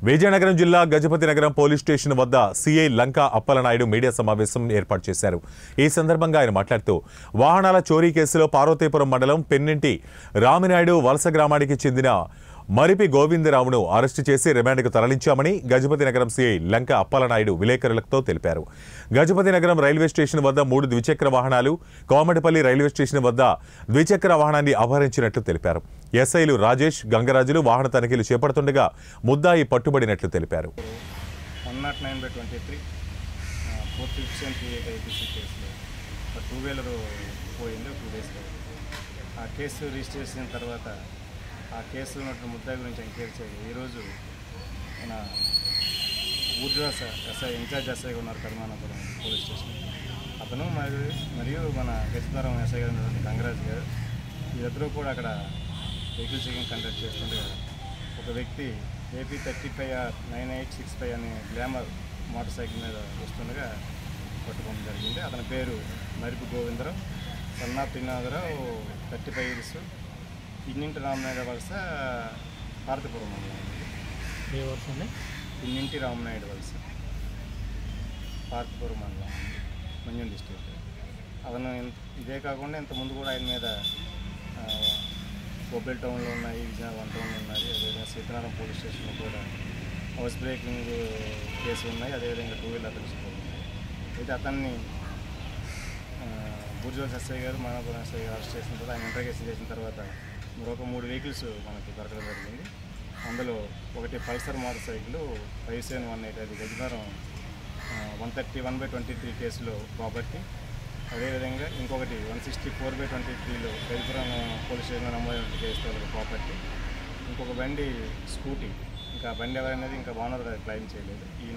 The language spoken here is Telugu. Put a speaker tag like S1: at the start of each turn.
S1: విజయనగరం జిల్లా గజపతి నగరం పోలీస్ స్టేషన్ వద్ద సీఐ లంకా అప్పలనాయుడు మీడియా సమావేశం ఏర్పాటు చేశారు ఈ సందర్భంగా ఆయన మాట్లాడుతూ వాహనాల చోరీ కేసులో పార్వతీపురం మండలం పెన్నింటి రామినాయుడు వలస గ్రామానికి చెందిన మరిపి గోవిందరావును అరెస్టు చేసి రిమాండ్కు తరలించామని గజపతి నగరం సీఐ లంక అప్పలనాయుడు విలేకరులతో తెలిపారు గజపతి నగరం రైల్వే స్టేషన్ వద్ద మూడు ద్విచక్ర వాహనాలు కోమటిపల్లి రైల్వే స్టేషన్ వద్ద ద్విచక్ర వాహనాన్ని అపహరించినట్లు తెలిపారు ఎస్ఐలు రాజేష్ గంగరాజులు వాహన తనిఖీలు చేపడుతుండగా ముద్దాయి పట్టుబడినట్లు తెలిపారు
S2: one not nine by twenty three fourth fifteen PA IPC కేసులో ఒక టూ వీలర్ పోయింది టూ డేస్లో ఆ కేసు రిజిస్టర్ చేసిన తర్వాత ఆ కేసులో ఉన్న ముద్దాయి గురించి ఎంక్వైరీ చేయాలి ఈరోజు మన ఊర్జాస ఎస్ఐ ఇన్ఛార్జ్ ఎస్ఐగా ఉన్నారు కర్మానపురం పోలీస్ స్టేషన్ అతను మరియు మరియు మన గజనరం ఎస్ఐ గారు ఉన్నటువంటి గంగరాజు గారు వీరిద్దరూ కూడా అక్కడ వెహికల్ చెకింగ్ కండక్ట్ చేస్తుండగా ఒక వ్యక్తి AP thirty five R nine eight six five అనే గ్లామర్ మోటార్ సైకిల్ మీద వస్తుండగా పట్టుకోవడం జరిగింది అతని పేరు Maripu Govindarao Sanna Trinatharao thirty five years ఇన్నింటి రామనాయుడు వలస భారతపురం మండలం
S3: ఏ వర్షం అండి
S2: ఇన్నింటి రామనాయుడు వలస పార్తపురం మండలం మంజం డిస్ట్రిక్ట్ అతను ఇన్- ఇదే కాకుండా ఇంత ముందు కూడా ఆయన మీద ఆ, బొబ్బిల్ టౌన్లో ఉన్నాయి విజయనగరం వన్ టౌన్లో ఉన్నాయి అదేవిధంగా సీతారాం పోలీస్ స్టేషన్లో కూడా హౌస్ బ్రేకింగ్ కేసులు ఉన్నాయి అదేవిధంగా టూ వీలర్ అతను ఉన్నాయి అయితే అతన్ని బూర్జోస్ ఎస్ఐ గారు మానవపురం ఎస్ఐ గారు అరెస్ట్ చేసిన తర్వాత ఆయన ఇంటర్గేషన్ చేసిన తర్వాత మరొక మూడు వెహికల్స్ మనకి దొరకడం జరిగింది అందులో ఒకటి Pulsar motorcycle five seven one eight అది Gajanagaram one thirty one by twenty three కేసులో ప్రాపర్టీ అదేవిధంగా ఇంకొకటి one sixty four by twenty త్రీలో గజపురం పోలీస్ స్టేషన్లో నమోదైన కేసులో ప్రాపర్టీ ఇంకొక బండి స్కూటీ ఇంకా బండి ఎవరనేది ఇంకా ఓనర్ క్లెయిమ్ చేయలేదు ఈ